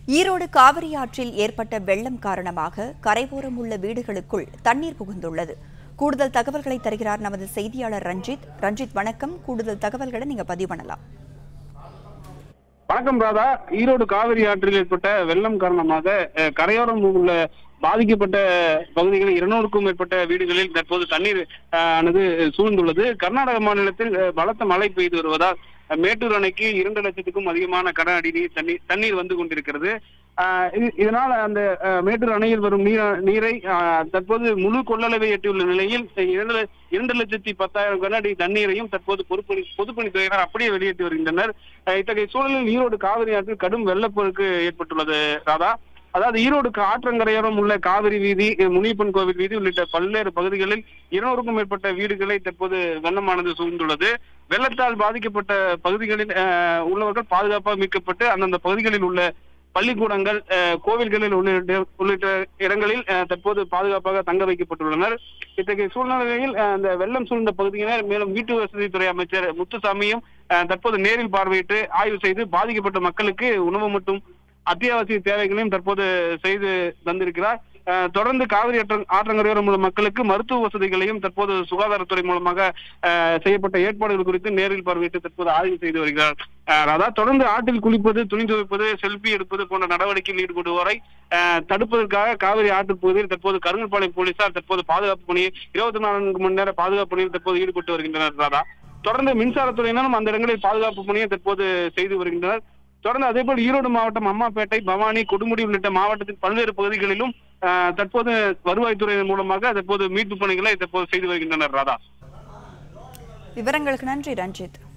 ஈரோடு காவிரி ஆற்றில் ஏற்பட்ட வெள்ளம் காரணமாக கரையோரம் உள்ள வீடுகளுக்குள் தண்ணீர் புகுந்துள்ளது கூடுதல் தகவல்களை தருகிறார் நமது செய்தியாளர் ரஞ்சித் ரஞ்சித் வணக்கம் கூடுதல் தகவல்களை நீங்க பதிவு பண்ணலாம் வணக்கம் ராதா ஈரோடு காவிரி ஆற்றில் ஏற்பட்ட வெள்ளம் காரணமாக அஹ், கரையோரம் உள்ள பாதிக்கப்பட்ட பகுதிகளில் இருநூறுக்கும் மேற்பட்ட வீடுகளில் தற்போது தண்ணீர் அஹ், ஆனது சூழ்ந்துள்ளது கர்நாடக மாநிலத்தில் அஹ், பலத்த மழை பெய்து வருவதால் அஹ், மேட்டூர் அணைக்கு இரண்டு லட்சத்துக்கும் அதிகமான கன அடி நீர் தண்ணீர் தண்ணீர் வந்து கொண்டிருக்கிறது அஹ், இது- இதனால் அந்த அஹ், மேட்டூர் அணையில் வரும் நீர நீரை அஹ், தற்போது முழு கொள்ளளவை எட்டியுள்ள நிலையில் இரண்டு ல- இரண்டு லட்சத்தி பத்தாயிரம் கன அடி தண்ணீரையும் தற்போது பொதுப்பணி பொதுப்பணித்துறையினர் அப்படியே வெளியேற்றி வருகின்றனர் அஹ் இத்தகைய சூழலில் ஈரோடு காவிரி ஆற்றில் கடும் வெள்ளப்பெருக்கு ஏற்பட்டுள்ளது ராதா அதாவது ஈரோடு கா- ஆற்றங்கரையோரம் உள்ள காவிரி வீதி அஹ் முனியப்பன் கோவில் வீதி உள்ளிட்ட பல்வேறு பகுதிகளில் இருநூறுக்கும் மேற்பட்ட வீடுகளை தற்போது வெள்ளமானது சூழ்ந்துள்ளது வெள்ளத்தால் பாதிக்கப்பட்ட பகுதிகளில் அஹ், உள்ளவர்கள் பாதுகாப்பாக மீட்கப்பட்டு அந்தந்த பகுதிகளில் உள்ள பள்ளிக்கூடங்கள் அஹ், கோவில்களில் உள்ளிட்ட உள்ளிட்ட இடங்களில் அஹ், தற்போது பாதுகாப்பாக தங்க வைக்கப்பட்டுள்ளனர் இத்தகைய சூழ்நிலையில் அஹ், அந்த வெள்ளம் சூழ்ந்த பகுதியினர் மேலும் வீட்டு வசதித்துறை அமைச்சர் முத்துசாமியும் அஹ், தற்போது நேரில் பார்வையிட்டு ஆய்வு செய்து பாதிக்கப்பட்ட மக்களுக்கு உணவு மற்றும் அத்தியாவசிய தேவைகளையும் தற்போது செய்து தந்திருக்கிறார் அஹ், தொடர்ந்து காவிரி ஆற்ற ஆற்றங்கரையோரம் உள்ள மக்களுக்கு மருத்துவ வசதிகளையும் தற்போது சுகாதாரத்துறை மூலமாக அஹ், செய்யப்பட்ட ஏற்பாடுகள் குறித்து நேரில் பார்வையிட்டு தற்போது ஆய்வு செய்து வருகிறார் அஹ், அதாவது தொடர்ந்து ஆற்றில் குளிப்பது துணி துவைப்பது செல்ஃபி எடுப்பது போன்ற நடவடிக்கையில் ஈடுபடுவோரை அஹ், தடுப்பதற்காக காவிரி ஆற்று பகுதியில் தற்போது கருங்கல்பாளையம் போலீசார் தற்போது பாதுகாப்பு பணியை இருபத்தி நான்கு மணி நேர பாதுகாப்பு பணியில் தற்போது ஈடுபட்டு வருகின்றனர் ராதா தொடர்ந்து மின்சாரத்துறையினரும் அந்த இடங்களில் பாதுகாப்பு பணியை தற்போது செய்து வருகின்றனர் தொடர்ந்து அதேபோல் ஈரோடு மாவட்டம் அம்மாப்பேட்டை பவானி கொடுமுடி உள்ளிட்ட மாவட்டத்தின் பல்வேறு பகுதிகளிலும் அஹ், தற்போது வருவாய்த்துறையின் மூலமாக தற்போது மீட்பு பணிகளை தற்போது செய்து வருகின்றனர் ராதா விவரங்களுக்கு நன்றி ரஞ்சித்